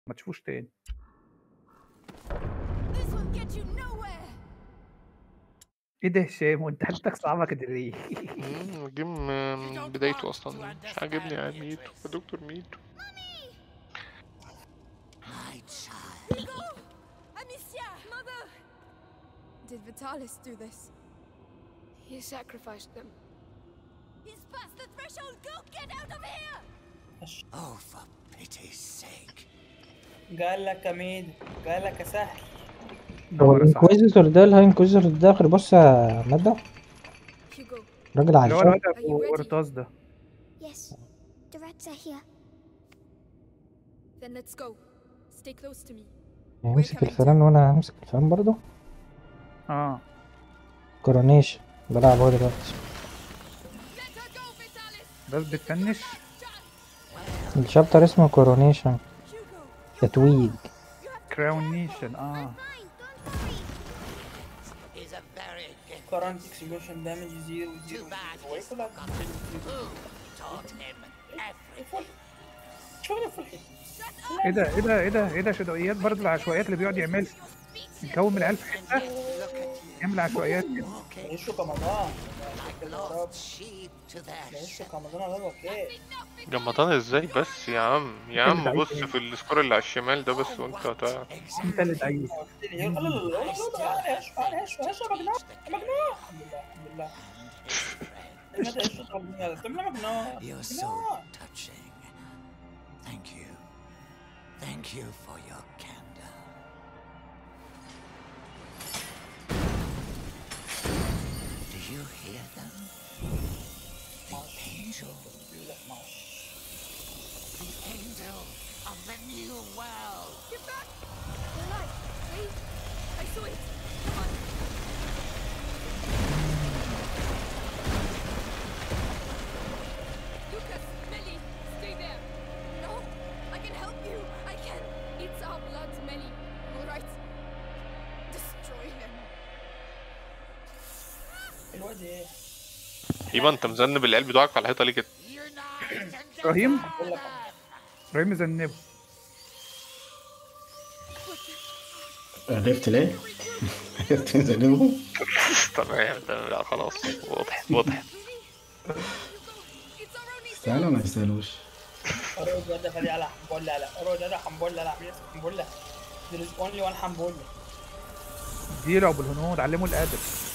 ما تشوفوش تاني This will get you nowhere. ايه ده يا هشام وانت حالتك صعبه كده ليه؟ مم، الجيم من بدايته اصلا مش عاجبني يعني ميتو يا دكتور ميتو My child. Hugo! Amicia! Mother! Did Vitalis do this? He sacrificed them. He's past the threshold! Go get out of here! Oh, for pity's sake. قال لك يا ميدو قال لك يا سهل هو نور يا صاحبي الانكويزيتور ده الهاي انكويزيتور ده اخر بص يا مادة Hugo, راجل اللي هو عشان الواد Are you ابو ready? قرطاس ده Yes. The rats are here. then let's go. Stay close to me. يمسك الفيران وانا همسك الفيران برضه اه كورونيشن بلعب هو دلوقتي Let her go, Vitalis! بس بتفنش الشابتر اسمه كورونيشن Hugo! تتويج كراون نيشن اه Is a very gift. كرنت اكسبلوشن دامج زيرو Too زيرو bad هو ايه he's كلها forgotten who taught him everything. شغل فلحي ايه ده ايه ده ايه ده ايه ده شدويات برضه العشوائيات اللي بيقعد يعمل يكون من العيال في حته Look at you يعمل عشوائيات كده walking يعيشوا كمضان like lost sheep to their يعيشوا shepherd. كمضان على اوكي جمطان ازاي بس يا عم يا عم ضعيف بص في السكور اللي على الشمال ده بس وانت هتعرف انت اللي ضعيف لا لا لا لا لا لا ايش ايش ايش مجنون مجنون الحمد لله الحمد لله متى ايش مجنون تملا مجنون You're so مجنون touching. Thank you. Thank you for your candor. Do you hear them? The angel. The angel of the new world. Get back! They're alive. Wait. I saw it. Come on. Lucas, Melly, stay there. No! I can help you! I can! It's our blood, Melly. All right. Destroy him. الواد ايه يبقى انت مذنب العيال بتوعك على الحيطه ليه كده Unite and ابراهيم بقول لك ابراهيم مذنبه عرفت ليه؟ عرفت نزلهم تمام تمام لا خلاص واضح واضح It's our only استاهلوا ولا ما يستاهلوش؟ روج وده فدي على حنبولة لا روج ده حنبولة لا مين حنبولة there is only one حنبولة اديله ابو الهنود علمه الادب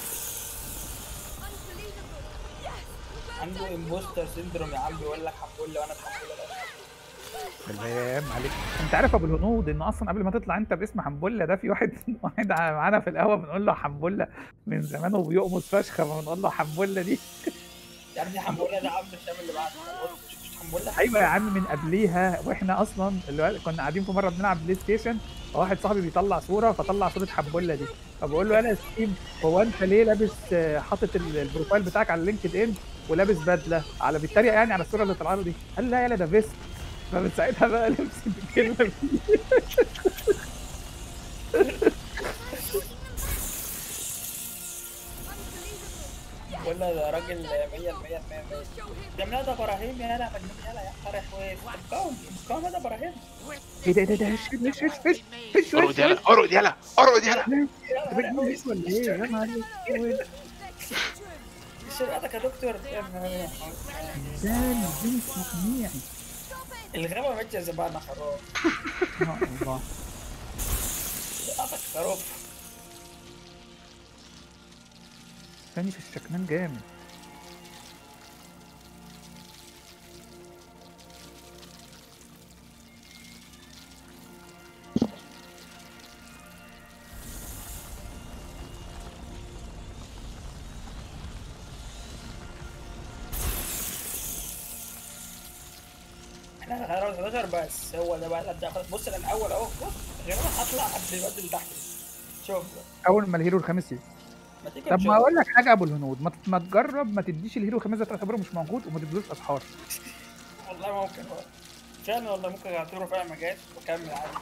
unbelievable. Yes! عنده امبوستر سيندروم يا عم بيقول لك حنبولة وانا حنبولة لا سلام عليك انت عارف ابو الهنود ان اصلا قبل ما تطلع انت باسم حنبله ده في واحد واحد معانا في القهوه بنقول له حنبله من زمان وبيقمص فشخ فبنقول له حنبله دي يا ابني حنبولة ده عبد الشام اللي بعد مش مش حنبولة ايوه يا عم من قبليها واحنا اصلا اللي هو كنا قاعدين في مره بنلعب بلاي ستيشن فواحد صاحبي بيطلع صوره فطلع صوره حنبله دي فبقول له انا ستيم هو انت ليه لابس آه، حاطط ال- البروفايل بتاعك على لينكد ان ولابس بدله على بيتريق يعني على الصوره اللي طالعه له دي قال لي لا يالا ده فيست فمن ساعتها بقى لبس الكلمه دي ولا ده راجل 100 100 100 جميلة ده ابراهيم يا لا مجنون يلا يا فرح وكون كون ده ابراهيم ايه ده ايه ده ده هش هش هش هش هش ارقد يلا ارقد يلا ارقد يلا انت بتقول ايه ولا ايه يا نهار اسود شرقتك يا دكتور يا نهار انسان جنس مقنعي الغابة ماشية زبانة خروف يا الله شرقتك خروف تاني في الشكمان جامد احنا غيرنا 11 بس هو ده بقى الابداع خلاص بص انا الاول اهو بص غير انا هطلع قبل الواد اللي تحت شوف اول ما الهيرو الخامس يجي ما تيجي طب نشوف. ما اقول لك حاجه يا ابو الهنود ما, ما تجرب ما تديش الهيرو الخامس ده تعتبره مش موجود وما تديلوش اسحار والله ممكن والله. فعلا والله ممكن اعتبره فعلا ما جاش واكمل عادي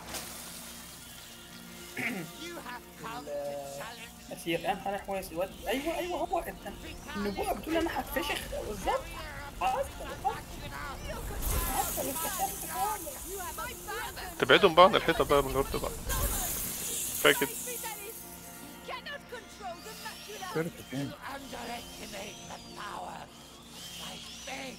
You have come to challenge اسير انا انا حواس الواد ايوه ايوه هو انت النبوءه بتقول انا هتفشخ بالظبط خلاص خلاص. تبعدهم بقى عن الحيطة بقى من غير بقى كفاية كده Vitalis cannot control the macula. سيرت فين Underestimate the power. My faith.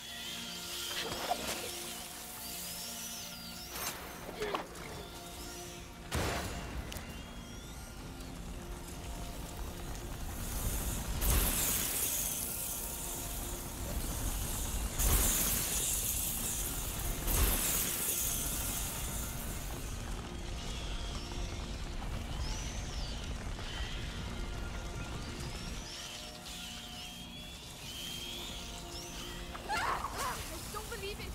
I don't believe it.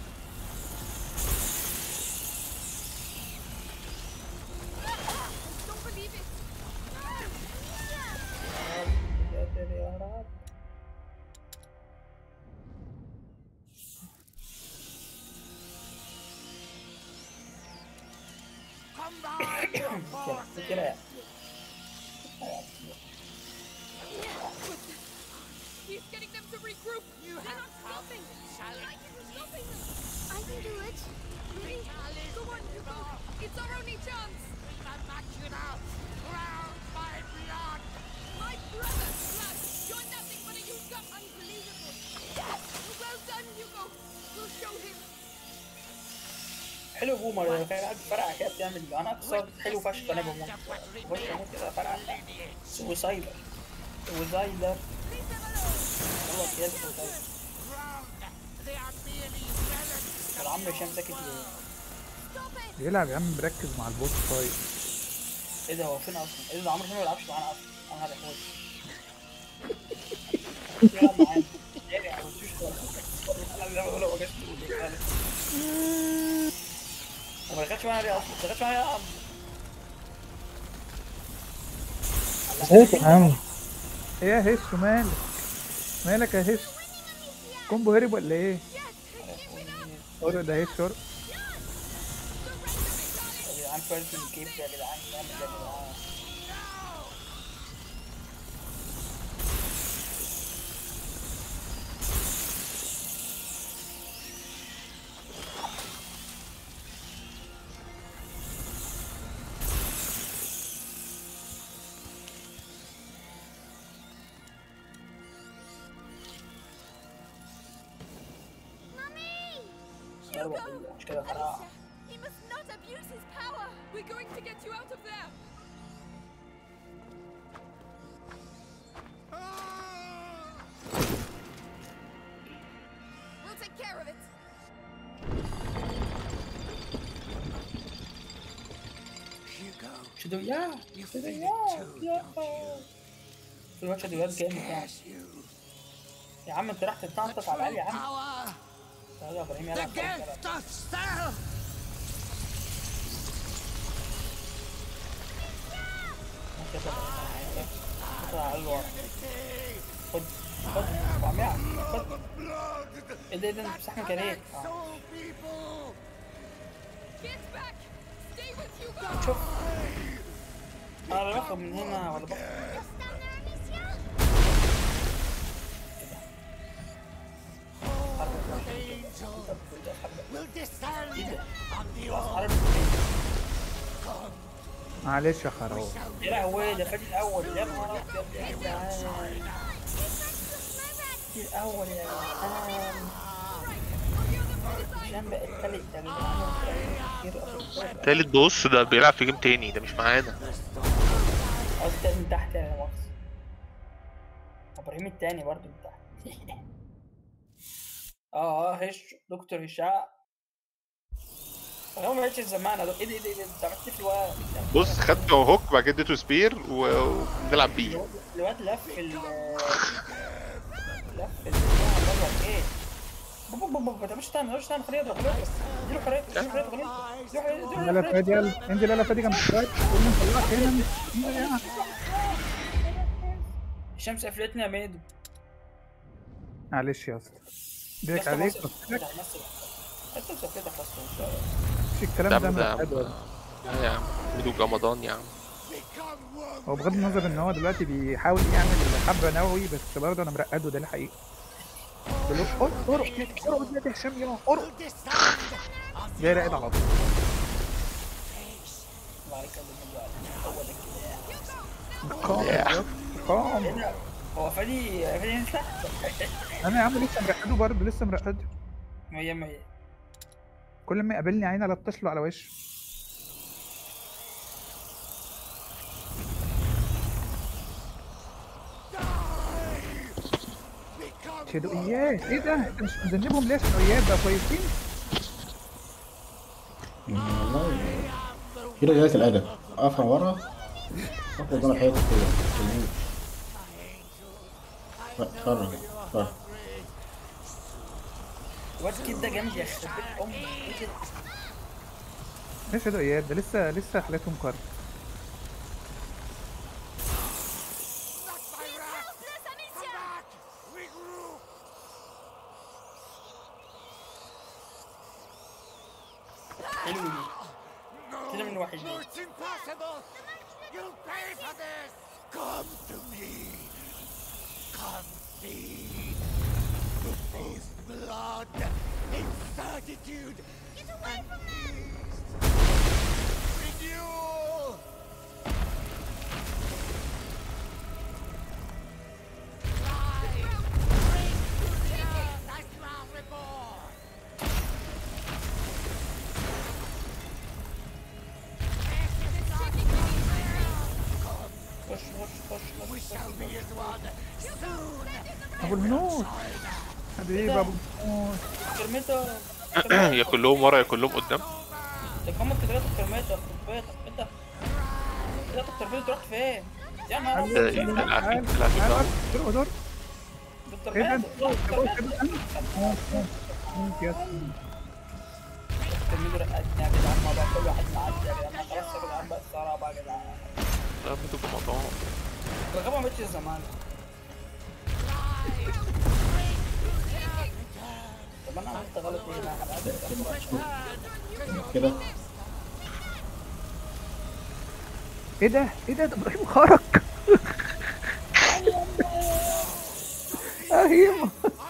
I don't believe it. يا ساتر يا رب كده كده يعني. He's getting them to regroup. They're not stopping. I can stopping them. I can do it. Really? Go on, you go. It's our only chance. My brother, Blood. You're nothing but a Hugo. Unbelievable. Well done, Hugo. We'll show him. حلو بومر لو كان قاعد فرقع كده بتعمل انا اقصد حلو فشخ انا بموت بخش اموت كده فرقع سوسايدر سوسايدر والله كده سوسايدر كان عمرو هشام ساكت ليه؟ Stop it. بيلعب يا عم مركز مع البوس طيب ايه ده هو فين اصلا؟ ايه ده عمرو هشام ما بيلعبش معانا اصلا انا هبحوش يلعب معانا يعني ما عملتوش خالص انا اللي بقوله ما جاش وما دخلش معانا ليه اصلا؟ ما دخلش معانا ليه يا عم؟ ازيك يا عم ايه يا هش مالك مالك يا هش كومبو هرب ولا ايه؟ قول له ده هش شرب يا جدعان فيرتي كيف يا جدعان جامد يا جدعان ضربة قوية، مش كده فرقع He must not abuse his power. We're going to get you out of there. We'll take care of it. Hugo, شدو يا you شدو feel يا it too, يا don't you? في الوقت دلوقتي جامد يعني Yes, you. يا عم انت راح The تتنطط على العيال يا true عم power. تعالى يا ابراهيم The يلا خلاص، يلا. gift of self. ممكن تبقى- تطلع على الورا. خد خد 400 خد ايه ده ايه ده انت بتستحمل كده ليه؟ آه. Soul people. Get back. Stay with Hugo. شوف انا لا باخد من هنا ولا باخد Will descend on the earth. عارف معلش يا خروف يا لهوي ده خد الاول يا نهار ابيض يا جدعان الاول يا جدعان عشان بقى التالت يا جدعان كتير أصلاً. تالت بص ده بيلعب في جيم تاني ده مش معانا قصدي التاني من تحت يا مؤاخذة ابراهيم التاني برضو من تحت اه اه هش دكتور هشام هو ما هيش زمانة ده ايه ده ايه ده ايه ده انت عملت في الواد بص خدت هوك بعد كده اديته سبير و- وبنلعب بيه الواد لف ال لف ال بتاع ده ايه بابا بابا ما تعملش تاني ما تعملش تاني خليه يضرب خليه يضرب اديله حرية اديله حرية خليه يضرب. اديله حرية اديله يلا حرية فادي يلا انزل يلا فادي جنب الشوية قلنا نطلعك هنا انزل يلا. الشمس قفلتني يا ميدو معلش يا اسطى يا بيك اسطى عليك مصر. قلت لك لا، مصر. انت مسكتك اصلا مش فاهم. مش الكلام ده ده عم ده من عم لا يا عم مدوك رمضان يا عم هو بغض النظر ان هو دلوقتي بيحاول يعمل حبه نووي بس برضه انا مرقده ده الحقيقه ارقد ارقد ارقد يا هشام يلا ارقد جاي راقد على طول الله عليك يا ابن الوالد. هو ده كده قام قام ايه ده؟ هو فادي فادي انت انا يا عم لسه مرقده برضه لسه مرقده مية مية كل ما يقابلني عيني الطش له على وشه شدوقيات ايه ده انت مش مذنبهم ليه شدوقيات بقى كويسين والله في رجالة الأدب أقف ورا أقف قدام الحيط كده تلميذ. اتفرج اتفرج الواد كده ده جامد يا اخي بيت امي ايه كده ايه شدوقيات ده لسه لسه حالتهم كارت حلو دي كده من واحد دي It's impossible! You'll pay for this! Come to me! Come see! The face blood, incertitude, Get away and peace! Renewal! Rise! Bring to the earth as you are reborn! This is not خش خش خش We خش shall be as one soon! ابو المنوس حبيبي ابو المنوس كرمته يا كلهم ورا يا كلهم قدام ده كم ثلاثة كرمته خربيتك انت ثلاثة كرمته رحت فين؟ يا نهار ده ابيض ايه يا ده نهار العفيف العفيف ده دور دور ايه ده بالترميته انت بتقول كده انا اه اه ممكن يا اسطى. كرمته رقعتني يا جدعان ما بقى كل واحد معدي يا جدعان خلاص يا جدعان بقى السهرة بقى يا جدعان ده بتبقى مطعم الرقابة ما بقتش زمان طب انا عملت غلط ايه انا هبقى كده ايه ده ايه ده ده ابراهيم خرج اهيم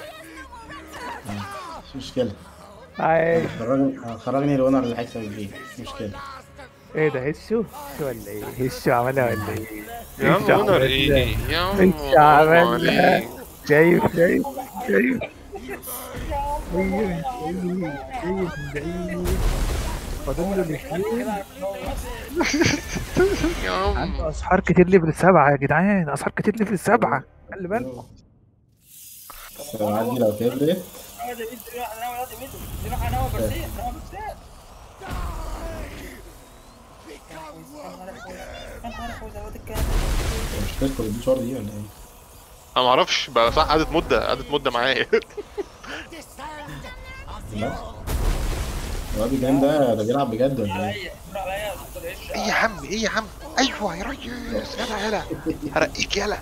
مش مشكلة عايش خرجني خرجني الونر اللي هيكسب الجيم مش مشكلة ايه ده هشو هشو ولا ايه هشو عملها ولا ايه يا عم إيش ونر عملها؟ ايه يا عم إيش حرام عملها؟ عليك. شايف شايف شايف شايف شايف بعيد فاضل له الاثنين يا عم عنده اسحار كتير ليفل سبعة يا جدعان اسحار كتير ليفل سبعة خلي بالكم بس لو عندي لو كبرت انا ده ميد نروح انا ولا ده ميد نروح انا وبرسين انا وبرسين يا نهار اخويا الواد الكلام مش تدخل المشوار دي ولا ايه؟ انا ما اعرفش بقى صح قعدت مده قعدت مده معايا لا الواد الجام ده ده بيلعب بجد ولا ايه؟ عليا نروح عليا يا دكتور ايش ايه يا عم ايه يا عم ايوه يا ريس يلا يلا هرقيك يلا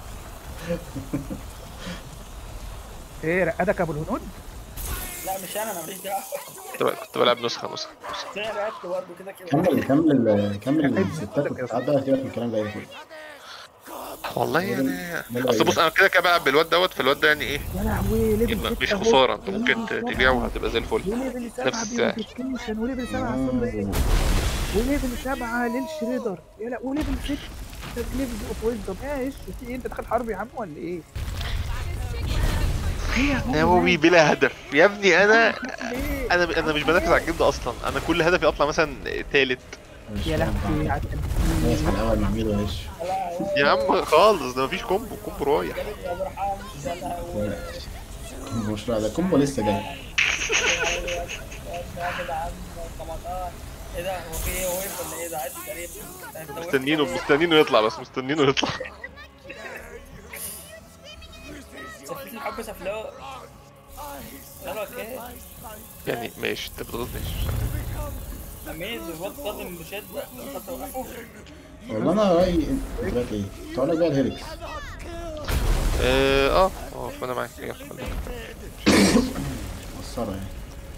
ايه رقدك ابو الهنود لا مش انا انا ماليش دعوه كنت بل- كنت بلعب نسخه نسخه نسخة. زي لعبت برضه كده كده كمل كمل ال- كمل الستات والتسعات ده سيبك من الكلام ده يعني والله يعني ده اصل بص انا كده كده بلعب بالواد دوت فالواد ده يعني ايه يا لهوي ليفل يبقى ستة مش أهو. خساره انت ممكن ت- ليفل تبيعه سبعة. وهتبقى زي الفل وليفل سبعة نفس السعر. بيوتيفيكيشن وليفل سبعة سوليد وليفل سبعة للشريدر يا لا وليفل ستة ليفل اوف ويزدم يا ايش في ايه انت داخل حرب يا عم ولا ايه؟ ايه يا عم نووي بلا هدف يا ابني انا ليه؟ انا انا مش بنافس على الجيم ده اصلا انا كل هدفي اطلع مثلا تالت يا لهوي على التمثيل. ناس على الاول من ميدو وش يا عم خالص ده مفيش كومبو كومبو رايح يا ابو رحام يا لهوي المشروع ده كومبو لسه جاي يا جدعان 18 ايه ده هو في ايه هو واقف ولا ايه ده عادي غريب ده انت واقف مستنينه كده. مستنينه يطلع بس مستنينه يطلع سفلت الحب سفلوه يلا اوكي يعني ماشي انت بتغلط ماشي اميز الواد صادم بشده انت توقفه والله انا رايي انت رايك ايه؟ تقول لك بقى الهيلكس اه اه اه فانا معاك يلا خليك مسخره يعني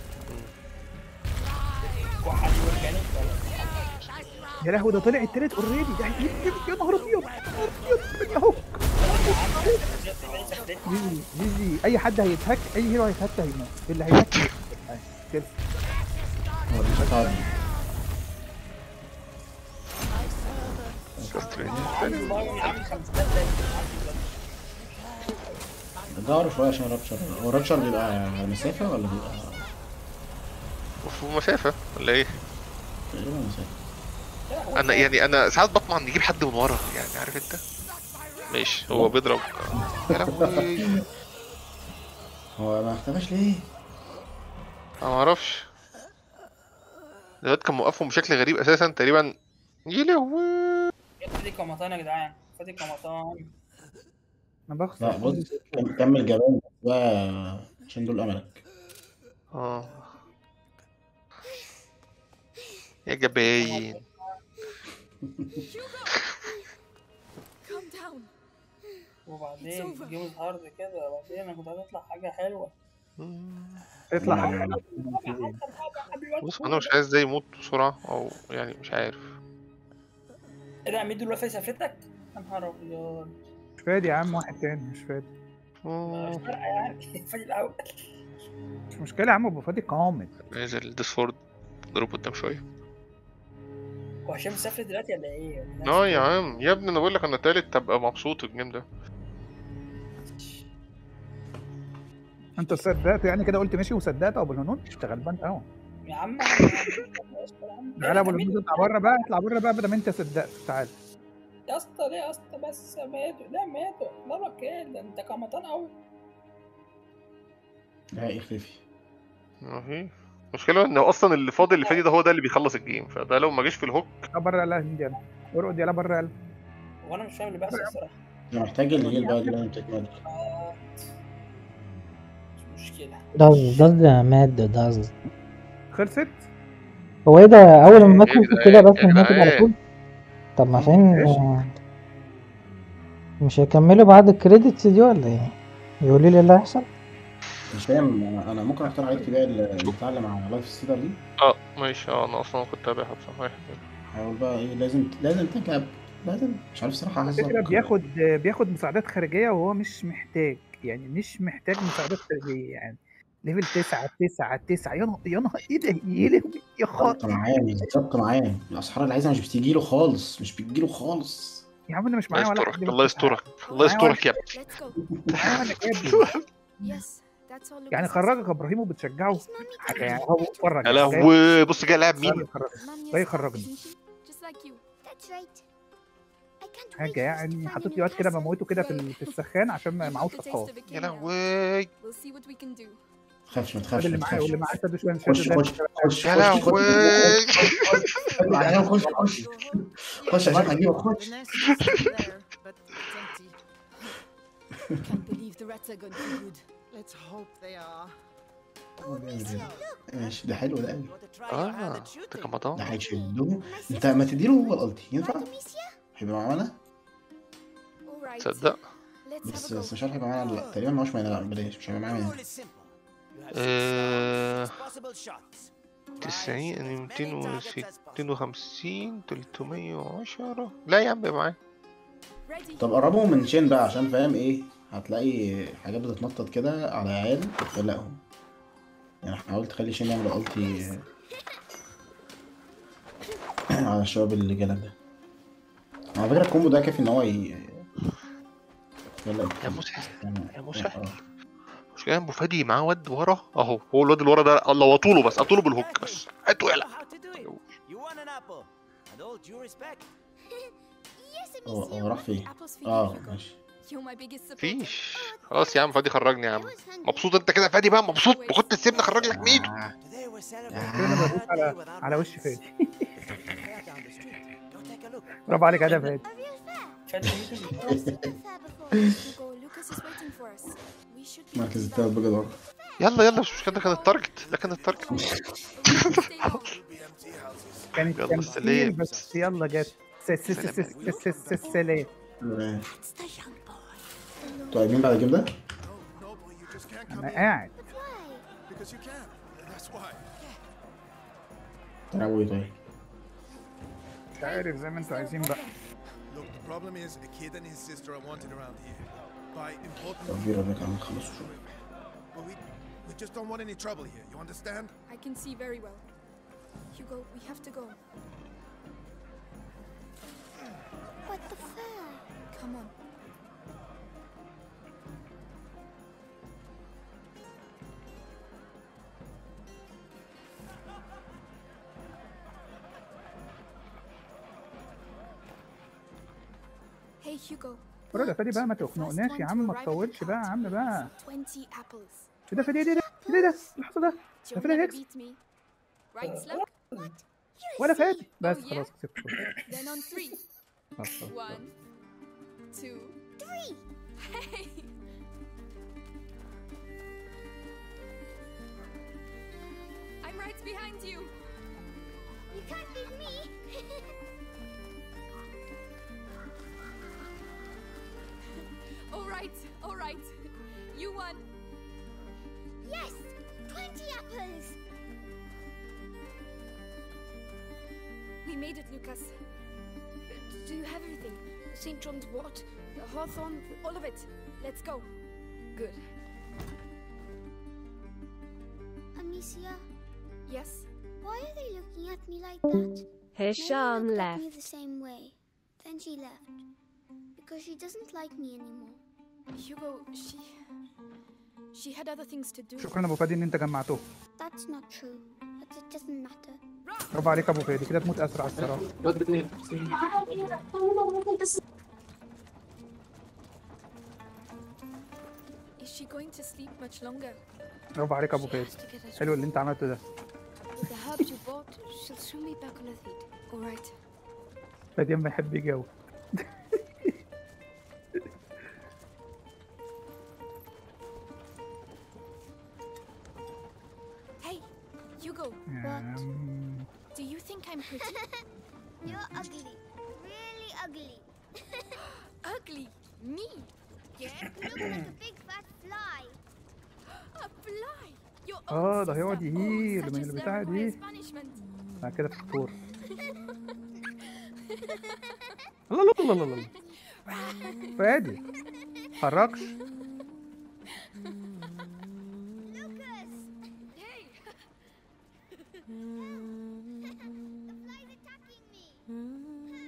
وحد يورجاني يا لهوي ده طلع التالت اوريدي ده هيجيب يا نهار ابيض يا نهار ابيض اهو جيجي جيجي اي حد هيتهك اي هيرو هيتهك هيموت اللي هيتهك هيموت. أهي، كده هو دي مش هتعدي دور شوية عشان رابتشر هو رابتشر بيبقى مسافة ولا بيبقى وفي مسافة ولا ايه؟ تقريبا مسافة انا يعني انا ساعات بطمع نجيب حد من ورا يعني عارف انت ماشي هو بيضرب يا لهوي هو ما اختفاش ليه؟ انا ما اعرفش الواد كان موقفهم بشكل غريب اساسا تقريبا يا لهوي فادي كمطان يا جدعان فادي كمطان انا بخسر لا بص كم- كمل جبان بس بقى عشان دول املك اه يا جباين Calm down. وبعدين جيمز هارد كده وبعدين انا كنت عايز اطلع حاجه حلوه اطلع حاجة. بص انا مش عايز ده يموت بسرعة او يعني مش عارف ايه ده عميد دلوقتي سافرتك يا نهار ابيض مش فادي يا عم واحد تاني مش فادي مش فارقه يعني فادي الاول مش مشكلة يا عم ابو فادي قامت نازل ديسفورد ضرب قدام شوية هو هشام مسافر دلوقتي ولا ايه؟ اه يا عم يا ابني انا بقول لك انا تالت تبقى مبسوط الجيم ده انت صدقت يعني كده قلت ماشي وصدقت ابو الهنود انت غلبان قوي يا عم تعالى ابو الهنود اطلع بره بقى اطلع بره بقى بدل ما انت صدقت تعالى يا اسطى ليه يا اسطى بس ماتوا لا ماتوا لا كده انت كمطان قوي لا يختفي ماشي المشكلة ان اصلا اللي فاضل اللي فادي ده هو ده اللي بيخلص الجيم فده لو ما جاش في الهوك لا بره يلا هندي يلا ارقد يلا بره يلا وانا مش فاهم اللي بيحصل الصراحه انا محتاج الهيل بقى دي لازم تكمل آه، مش مشكله داز داز يا ماد داز خلصت هو ايه ده اول ما يا ماتوا كده جدعان، بس يا ماتت على جدعان. طول طب ما عشان ماشي. آه، مش هيكملوا بعد الكريدتس دي ولا ايه يقولوا لي إيه اللي هيحصل مش فاهم انا انا ممكن اقترح عليك تبيع اللي بتتعلم على لايف ستيلر دي اه ماشي اه انا اصلا كنت تابعها بصراحة حاول بقى ايه لازم لازم تكعب لازم مش عارف الصراحه على فكرة حظك بياخد بياخد مساعدات خارجية وهو مش محتاج يعني مش محتاج مساعدات خارجية يعني ليفل تسعة تسعة تسعة يا نهار يا نهار ايه ده يا لهوي يا ظبط خاطر معاه ظبط معاه الاسحار اللي عايزها مش بتيجي له خالص مش بتجي له خالص يا عم انا مش الله معايا ولا يسترك حد الله يسترك الله يسترك يا ابني Let's go. معايا ولا كابل Yes, that's all. يعني Lucas has. خرجك ابراهيم وبتشجعه Is mommy حاجة يعني هو اتفرج يا جاي- لهوي بص جاي لاعب جاي مين يخرج. Mom جاي is يخرجني isn't she? Just like you. That's right. I can't wait حاجة for us to يعني find حاطط a لي وقت new كده castle. بموته كده في ال- في السخان عشان ما You معهوش like the taste اطفال of it, يا Kenya? لهوي We'll see what we can do. تخافش ما الواد تخافش اللي ما معايا واللي تخافش معاه شادو شويه خش شادو خش خش يا خش خش لهوي خش خش خش عشان هجيبك خش The nest is still there, but it's empty. Can't believe the rats are gone too good. Let's hope they are. ماشي ده حلو ده قوي Want to try your hand اه at ده shooting? كان مطار ده هيشدهم انت ما تديله هو الالتي ينفع Amicia? هيبقى معانا All right. تصدق Let's have بس a go. بس مش عارف هيبقى معانا ولا لا تقريبا معهوش ماينا لا بلاش مش هيبقى معانا The ماينا rule is simple. You have آه، six rounds, six possible shots. تسعين Try as ميتين many targets as وستين possible. وخمسين تلتمية وعشرة لا يا عم بقى معايا Ready? طب قربهم من شين بقى عشان فاهم ايه هتلاقي حاجات بتتنطط كده على عيال تقلقهم يعني حاولت تخلي شين يعمل التي على الشباب اللي جالك ده على فكرة الكومبو ده كافي ان هو ي... يلا يا مسهل يعني- يا مسهل. آه. مشكلة ابو فادي معاه واد ورا اهو هو الواد اللي ورا ده الله طوله بس اطوله بالهوك بس هاتوا You يلا know how to do it. You won an apple. And all due respect. Yes, هو Amicia. هو راح فين؟ Apples for you, اه Hugo. ماشي You're my biggest supporter. فيش خلاص يا عم فادي خرجني يا I عم was hungry. مبسوط انت كده يا فادي بقى مبسوط كنت تسيبني اخرج لك ميدو آه. Today we're celebrating كده انا آه. بدوس على على وش فادي fair down the street. Go take a look. برافو عليك يا ده فادي A real fair. فادي ميدو I've seen a fair before. Hugo, Lucas is waiting for us. We should be المركز ready التالت by بجد يلا يلا مش مشكلة ده كان التارجت ده كان التارجت now. Stay long. كانت يلا تمثيل سلام. بس يلا جت س- س- س- س- س- س- س- سلام تمام. It's the young boy. انتوا قايمين بعد الجيم ده؟ No, boy, you just can't come انا in قاعد Why? because you can. That's why. تلعبوا ايه طيب؟ مش عارف زي ما انتوا عايزين بقى Look, the problem is a kid and his sister are wanted around here. by important. طب في ربك عم نخلصوا شوية Well, we we just don't want any trouble here. You understand? I can see very well. Hugo, we have to go. But the fair. Come on. Hey Hugo. فرق ده فادي بقى ما look, the first تخنقناش يا one عم to ما arrive at تطولش the بقى يا عم house بقى has 20 apples. ايه ده فادي ايه ده ايه ده اللي حصل ده ده You'll فادي never هيكس beat me. Right, Slug? ولا فادي بس Oh, yeah? خلاص كسبت Then on three. خلاص خلاص. One, two, three. Hey! I'm right behind you. You can't beat me. All right, all right. You won. yes, 20 apples. We made it, Lucas. Do you have everything? St. John's wort, the hawthorn, all of it. Let's go. Good. Amicia, Yes? why are they looking at me like that? Hisham Mary looked at me left. the same way. Then she left. Because she doesn't like me anymore. Hugo, she. She had other things to do. شكرا يا ابو فادي ان انت جمعته That's not true. But it doesn't matter. برافو عليك يا ابو فادي كده تموت اسرع الصراحه Is she going to sleep much longer? برافو عليك يا ابو فادي حلو اللي انت عملته ده With the herbs you bought, she'll soon be back on her feet. All right. فادي اما يحب يجاوب Hey, Hugo, أم، do you think I'm pretty? You're ugly. Really ugly. Ugly? Me? Yeah? You look like a big fat fly. A fly? Your own اه ده sister. هيقعد Oh, يهيل such من as البتاعه never دي requires punishment. بعد كده في الكور الله الله الله الله الله فادي حركش Lucas! Hey! The fly's attacking me.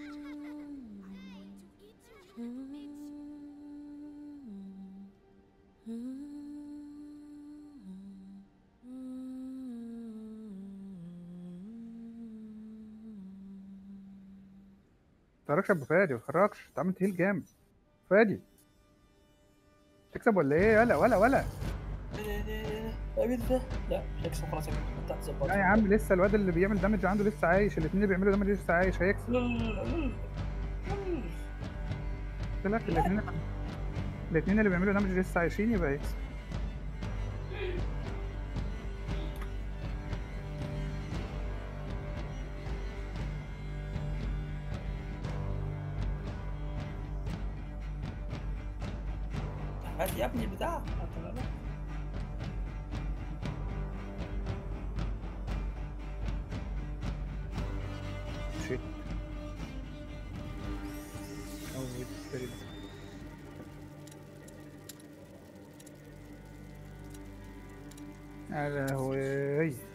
حركش يا ابو فادي ما تحركش انت عامل تهيل جامد فادي تكسب ولا ايه ولا ولا ولا قابل ده لا مش هيكسب خلاص يا جماعة. انت هتظبط لا يا عم لسه الواد اللي بيعمل دامج عنده لسه عايش الاثنين اللي بيعملوا دامج لسه عايش هيكسب لا لا لا لا قلت لك الاثنين الاثنين اللي بيعملوا دامج لسه عايشين يبقى يكسب هات يا ابني البتاع هات لا لا. شيت أول تقريبا. يا لهوي